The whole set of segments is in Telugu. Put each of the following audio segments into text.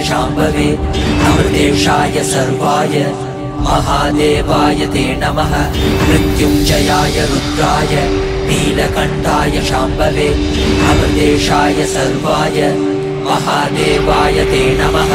शाम्भवे अमृतेशाय सर्वाय महादेवाय ते नमः मृत्युञ्जयाय रुद्राय नीलकण्ठाय शाम्भवे अमृतेशाय सर्वाय महादेवाय ते नमः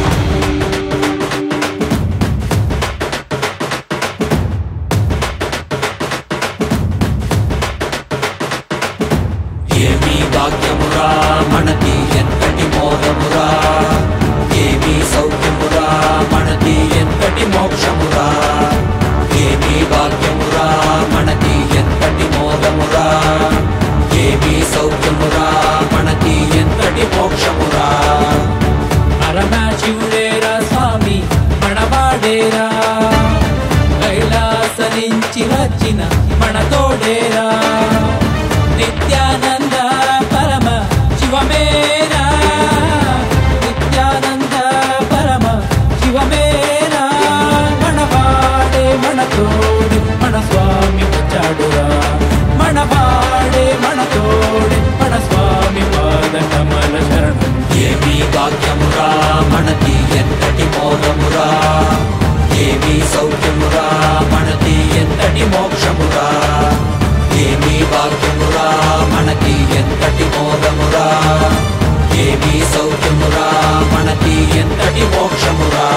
ఏమీ భాగ్యమురా మనకి ఎంతటి మోదమురా ఏమీ సౌఖ్యమురా మనకి ఎంతటి మోక్షమురా ఏమీ భాగ్యమురా మనకి ఎంతటి మోదమురా ఏమీ సౌఖ్యమురా మనకి ఎంతటి మోక్షమురా పరమశివుడేరా స్వామి మనవాడేరా కైలాస నుంచి వచ్చిన మన తోడేరా నిత్యానంద పరమ శివమేరా నిత్యానంద పరమ శివమేరా మనవాడే మన తోడు మన స్వామి వచ్చాడురా మనవాడే మన తోడు మన స్వామి పాద కమల శరణం ఏమీ భాగ్యమురా మనకి ఎంతటి మోదమురా ఏమీ సౌఖ్యమురా మనకి ఎంతటి మోక్షమురా ఏమీ భాగ్యమురా మనకి ఎంతటి మోదమురా ఏమీ సౌఖ్యమురా మనకి ఎంతటి మోక్షమురా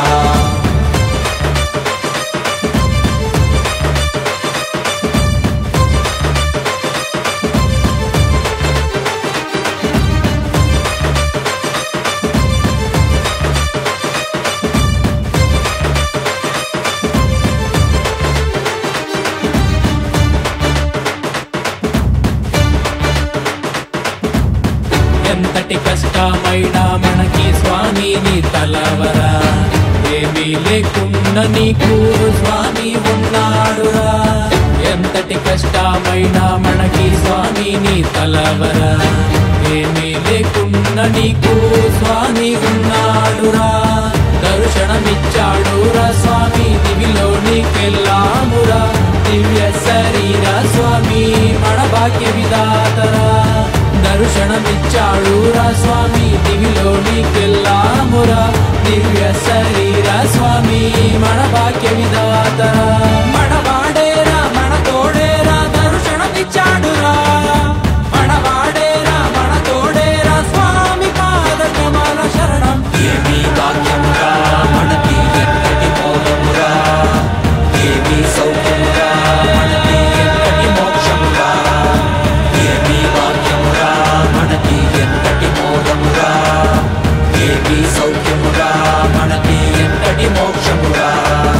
ఎంతటి కష్టమైనా మనకి స్వామి నీ తలవరా ఏమీ లేకున్నా నీకు స్వామి ఉన్నాడురా ఎంతటి కష్టమైనా మనకి స్వామి నీ తలవరా ఏమీ లేకున్నా నీకు స్వామి ఉన్నాడురా దర్శనమిచ్చాడురా స్వామి దివిలో నీకెళ్ళామురా దివ్య శరీర స్వామి మన భాగ్య విధాతరా దర్శనమిచ్చాడు రా స్వామి దివిలో నీకెళ్ళామురా దివ్య శరీర స్వామి మన భాగ్య విధాతరా మన వాడేరా మన తోడేరా దర్శనమిచ్చాడురా మన వాడేరా మన తోడేరా స్వామి పాద కమల శరణం ఏమీ భాగ్యమురా మనకి ఎంతటి మోదమురా ఏమీ సౌఖ్యమురా మనకి ఎంతటి మోక్షమురా ఏమీ భాగ్యమురా మనకి ఎంతటి మోదమురా ఏమీ సౌఖ్యమురా మనకి ఎంతటి మోక్షమురా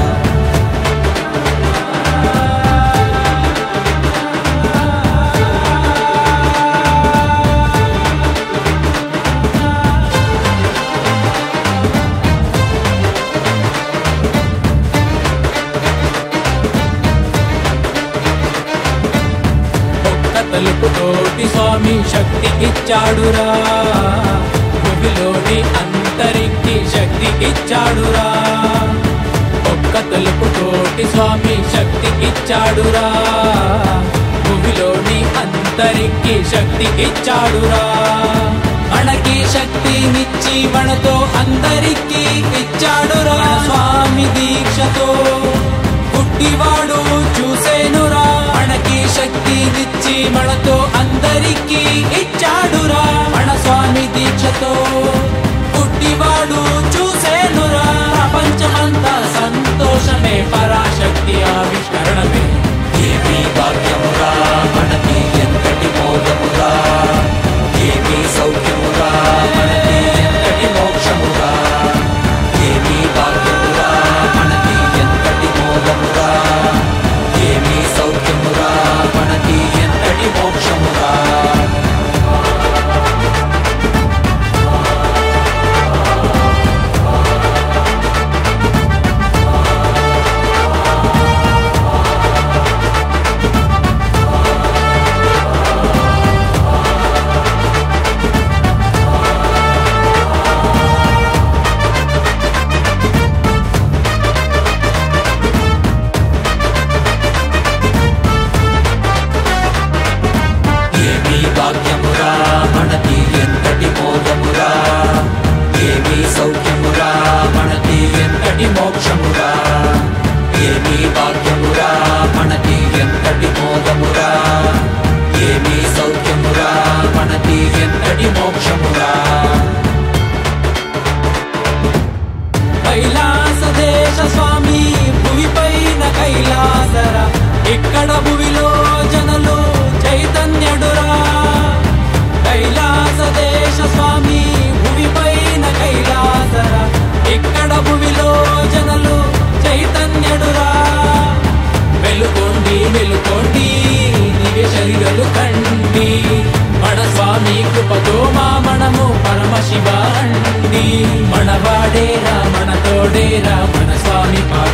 ఒక్క తలుపుతోటి స్వామి శక్తి ఇచ్చాడురా భూమిలోని అంతరికి శక్తి ఇచ్చాడురా ఒక్క తలుపుతోటి స్వామి శక్తి ఇచ్చాడురా భూమిలోని అంతరికి శక్తి ఇచ్చాడురా మనకి శక్తినిచ్చి మనతో అందరికీ ఇచ్చాడురా స్వామి దీక్షతో పుట్టివాడు చూసేనురా మనకి శక్తినిచ్చి మనతో అందరికీ ఇచ్చాడురా మన స్వామి దీక్షతో పుట్టివాడు చూసేనురా ప్రపంచమంతా సంతోషమే పరాశక్తి ఆవిష్కరణమే ఏమీ భాగ్యమురా మనకి ఎంతటి మోదమురా ఏమీ సౌఖ్యమురా మనకి ఎంతటి మోక్షమురా ఏమీ భాగ్యమురా మనకి ఎంతటి మోదమురా ఏమీ సౌఖ్యమురా మనకి ఎంతటి మోక్షమురా మోక్షమురా ఏమీ భాగ్యమురా మనకి ఎంతటి మోదమురా ఏమీ సౌఖ్యమురా మనకి ఎంతటి మోక్షమురా కైలాస దేశ స్వామి భువిపైన కైలాసర ఇక్కడ భువిలో జనులు చైతన్యుడురా కైలాస దేశ స్వామి భువిపైన కైలాసర ఇక్కడ భువిలో జనులు చైతన్యుడురా వెలుకోండి వెలుకోండి దివ్య శరీరలు కండి మన స్వామి కృపతో మా మనము పరమశివ అండి మనవాడేరా మన తోడేరా మన స్వామి పాద